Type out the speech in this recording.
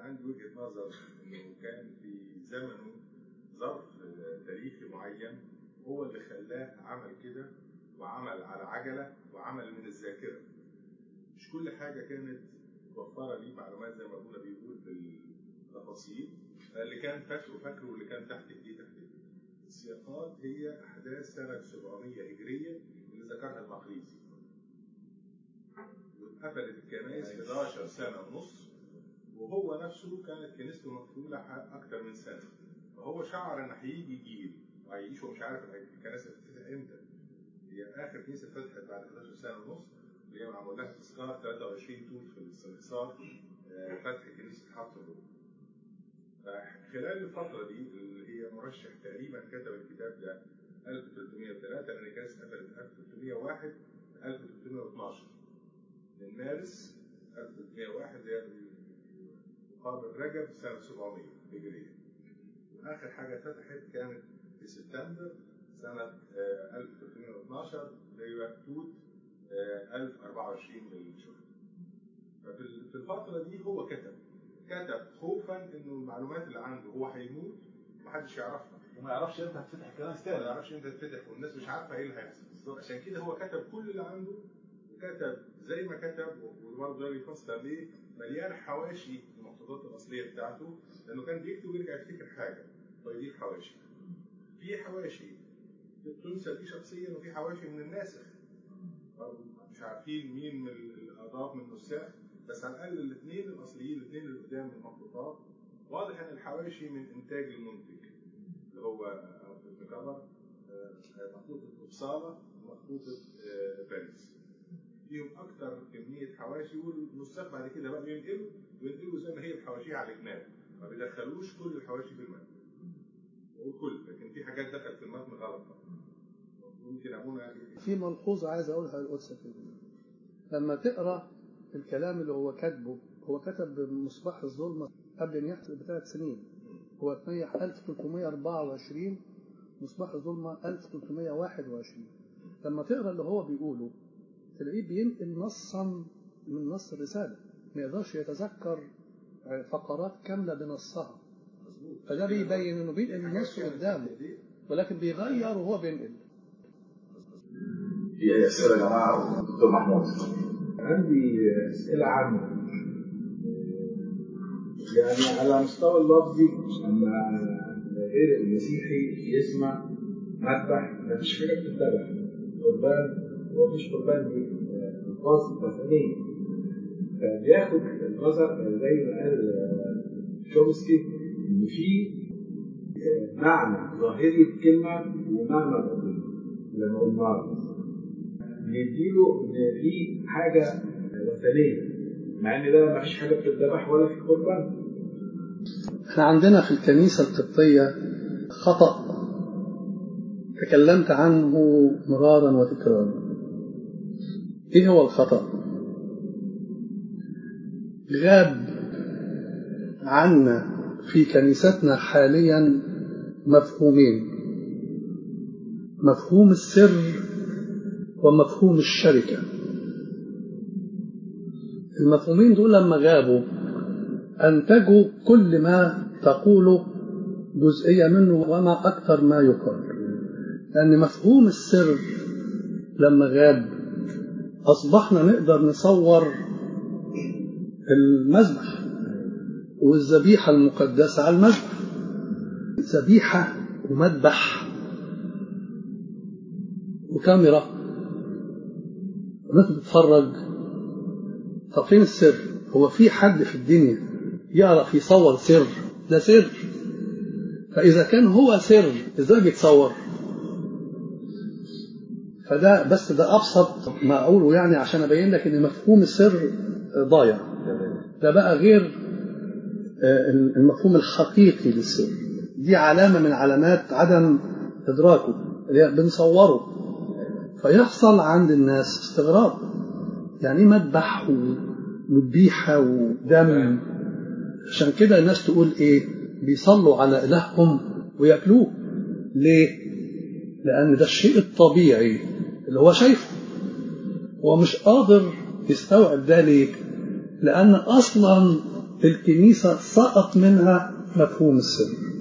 عندي وجهه نظر انه كان في زمنه ظرف تاريخي معين هو اللي خلاه عمل كده وعمل على عجله وعمل من الذاكره مش كل حاجه كانت موفره ليه معلومات زي ما ابونا بيقول بالتفاصيل فاللي كان فاكره فاكره واللي كان تحت ايديه تحت ايديه السياقات هي احداث سنه 700 هجريه اللي ذكرها المقريزي واتقفلت الكنائس 11 سنه ونص وهو نفسه كانت كنيسته مقفوله اكثر من سنه فهو شعر ان هيجي جيل وهيعيش ومش عارف الكنيسه هتتفتح امتى هي اخر كنيسه فتحت بعد 11 سنه ونص اللي هي معمول لها تذكار 23 توت في الاستنصار فتح كنيسه حطب خلال الفتره دي اللي هي مرشح تقريبا كتب الكتاب ده 1303 لان الكنيسه اتقفلت 1301 1312 من مارس 1301 اللي هي مقابل رجب سنه 700 هجريه واخر حاجه فتحت كانت في سبتمبر سنه 1312 اللي هي توت 1024 للشهداء ففي الفتره دي هو كتب كتب خوفا انه المعلومات اللي عنده هو هيموت ومحدش يعرفها وما يعرفش امتى هتفتح الكنائس ما تاني يعرفش امتى تتفتح والناس مش عارفه ايه اللي هيحصل عشان كده هو كتب كل اللي عنده وكتب زي ما كتب وبرضه ده بيفسر ليه مليان حواشي المخطوطات الاصليه بتاعته لانه كان بيكتب ويرجع يفتكر حاجه فيضيف حواشي في حواشي تنسب ليه شخصيا وفي حواشي من الناسخ برضه مش عارفين مين من الاضاف من النساخ بس على الاقل الاثنين الاصليين الاثنين اللي قدام من المخطوطات واضح ان الحواشي من انتاج المنتج اللي هو ابن كبر مخطوطه ابصاله ومخطوطه باريس فيهم اكثر كميه حواشي والنساخ بعد كده بقى ينقلوا وينقلوا زي ما هي الحواشي على الجناب ما بيدخلوش كل الحواشي في المتن والكل لكن في حاجات دخلت في المتن غلط ممكن ابونا في ملحوظة عايز أقولها للقدس لما تقرأ الكلام اللي هو كاتبه هو كتب مصباح الظلمة قبل أن يحصل بثلاث سنين هو تنيح 1324 مصباح الظلمة 1321 لما تقرأ اللي هو بيقوله تلاقيه بينقل نصا من نص الرسالة ما يقدرش يتذكر فقرات كاملة بنصها فده بيبين انه بينقل النص قدامه ولكن بيغير وهو بينقل في أي أسئلة يا جماعة دكتور محمود عندي أسئلة عامة يعني على مستوى اللفظي لما غير المسيحي يسمع مذبح مفيش حاجة بتتبع قربان ومفيش قربان دي ألفاظ وثنية فبياخد النظر زي ما قال شومسكي إن في معنى ظاهري الكلمة ومعنى باطني لما أقول مرض بيديله ان في حاجه وثنيه مع ان ده ما فيش حاجه بتتذبح ولا في قربان احنا عندنا في الكنيسة القبطية خطأ تكلمت عنه مرارا وتكرارا ايه هو الخطأ غاب عنا في كنيستنا حاليا مفهومين مفهوم السر ومفهوم الشركة المفهومين دول لما غابوا أنتجوا كل ما تقوله جزئية منه وما أكثر ما يقال لأن مفهوم السر لما غاب أصبحنا نقدر نصور المذبح والذبيحة المقدسة على المذبح ذبيحة ومذبح وكاميرا الناس بتتفرج طب فين السر؟ هو في حد في الدنيا يعرف يصور سر؟ ده سر فإذا كان هو سر إزاي بيتصور؟ فده بس ده أبسط ما أقوله يعني عشان أبين لك إن مفهوم السر ضايع ده بقى غير المفهوم الحقيقي للسر دي علامة من علامات عدم إدراكه اللي هي بنصوره فيحصل عند الناس استغراب يعني ايه مذبح وذبيحة ودم عشان كده الناس تقول ايه بيصلوا على إلههم ويأكلوه ليه لأن ده الشيء الطبيعي اللي هو شايفه هو مش قادر يستوعب ده ليه لأن أصلا الكنيسة سقط منها مفهوم السر